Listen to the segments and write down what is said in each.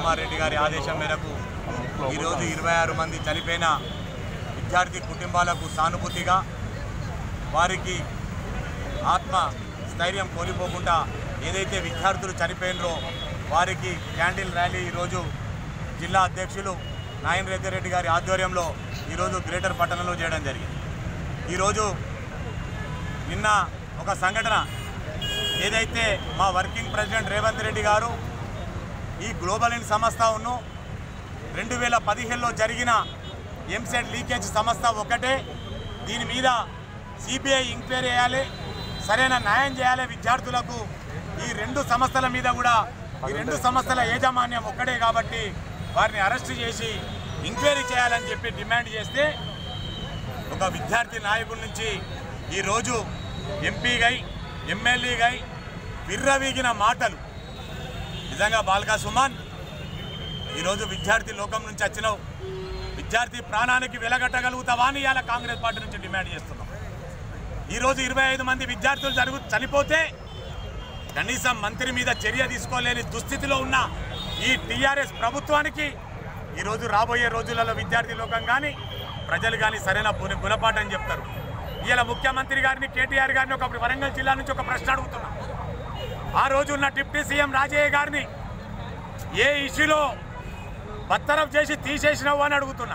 కుమార్ రెడ్డి గారి ఆదేశం మేరకు ఈరోజు ఇరవై ఆరు మంది చనిపోయిన విద్యార్థి కుటుంబాలకు సానుభూతిగా వారికి ఆత్మ స్థైర్యం కోల్పోకుండా ఏదైతే విద్యార్థులు చనిపోయినరో వారికి క్యాండిల్ ర్యాలీ ఈరోజు జిల్లా అధ్యక్షులు నాయన్ రెడ్డి గారి ఆధ్వర్యంలో ఈరోజు గ్రేటర్ పట్టణంలో చేయడం జరిగింది ఈరోజు నిన్న ఒక సంఘటన ఏదైతే మా వర్కింగ్ ప్రెసిడెంట్ రేవంత్ రెడ్డి గారు ఈ గ్లోబల్ ఇన్ సంస్థను రెండు వేల పదిహేనులో జరిగిన ఎంసెట్ లీకేజ్ సంస్థ ఒకటే దీని మీద సిబిఐ ఎంక్వైరీ చేయాలి సరైన న్యాయం చేయాలి విద్యార్థులకు ఈ రెండు సంస్థల మీద కూడా ఈ రెండు సంస్థల యాజమాన్యం ఒక్కటే కాబట్టి వారిని అరెస్ట్ చేసి ఎంక్వైరీ చేయాలని చెప్పి డిమాండ్ చేస్తే ఒక విద్యార్థి నాయకుడి నుంచి ఈరోజు ఎంపీగై ఎమ్మెల్యేగై విర్రవీగిన మాటలు నిజంగా బాల్కా సుమాన్ ఈరోజు విద్యార్థి లోకం నుంచి వచ్చినావు విద్యార్థి ప్రాణానికి వెలగట్టగలుగుతావా అని ఇవాళ కాంగ్రెస్ పార్టీ నుంచి డిమాండ్ చేస్తున్నాం ఈరోజు ఇరవై ఐదు మంది విద్యార్థులు జరుగు చనిపోతే కనీసం మంత్రి మీద చర్య తీసుకోలేని దుస్థితిలో ఉన్న ఈ టీఆర్ఎస్ ప్రభుత్వానికి ఈరోజు రాబోయే రోజులలో విద్యార్థి లోకం కానీ ప్రజలు కానీ సరైన గుణ- గుణపాఠం చెప్తారు ఇవాళ ముఖ్యమంత్రి గారిని కేటీఆర్ గారిని ఒక వరంగల్ జిల్లా నుంచి ఒక ప్రశ్న అడుగుతున్నాం ఆ రోజు ఉన్న డిప్యూటీ సీఎం రాజయ్య గారిని ఏ ఇష్యూలో బత్తరఫ్ చేసి తీసేసినావు అని అడుగుతున్నా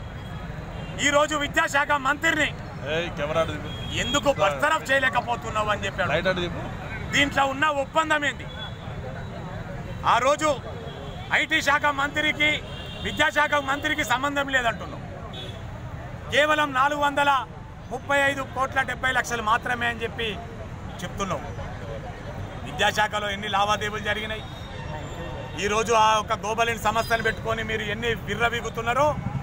ఈరోజు విద్యాశాఖ మంత్రిని ఏయ్ కెమెరా అటు తిప్పు. ఎందుకు బర్తరఫ్ చేయలేకపోతున్నావు అని చెప్పాడు లైట్ అటు తిప్పు. దీంట్లో ఉన్న ఒప్పందం ఏంది ఆ రోజు ఐటీ శాఖ మంత్రికి విద్యాశాఖ మంత్రికి సంబంధం లేదంటున్నాం కేవలం నాలుగు వందల ముప్పై ఐదు కోట్ల డెబ్బై లక్షలు మాత్రమే అని చెప్పి చెప్తున్నాం విద్యాశాఖలో ఎన్ని లావాదేవీలు జరిగినాయి ఈరోజు ఆ ఒక గోబలిన్ సంస్థను పెట్టుకొని మీరు ఎన్ని విర్రవీగుతున్నారో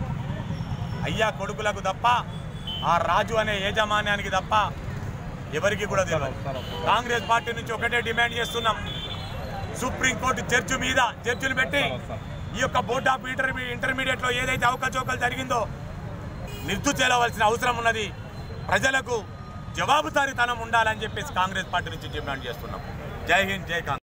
అయ్యా కొడుకులకు తప్ప ఆ రాజు అనే యాజమాన్యానికి తప్ప ఎవరికి కూడా తెలియదు కాంగ్రెస్ పార్టీ నుంచి ఒకటే డిమాండ్ చేస్తున్నాం సుప్రీంకోర్టు జడ్జి మీద జడ్జిలు పెట్టి ఈ యొక్క బోర్డ్ ఆఫ్ ఇంటర్మీ ఇంటర్మీడియట్లో ఏదైతే అవకచవకలు జరిగిందో నిర్దు చేయవలసిన అవసరం ఉన్నది ప్రజలకు జవాబుదారీతనం ఉండాలని చెప్పేసి కాంగ్రెస్ పార్టీ నుంచి డిమాండ్ చేస్తున్నాం జై హింద్ జై కాంగ్రెస్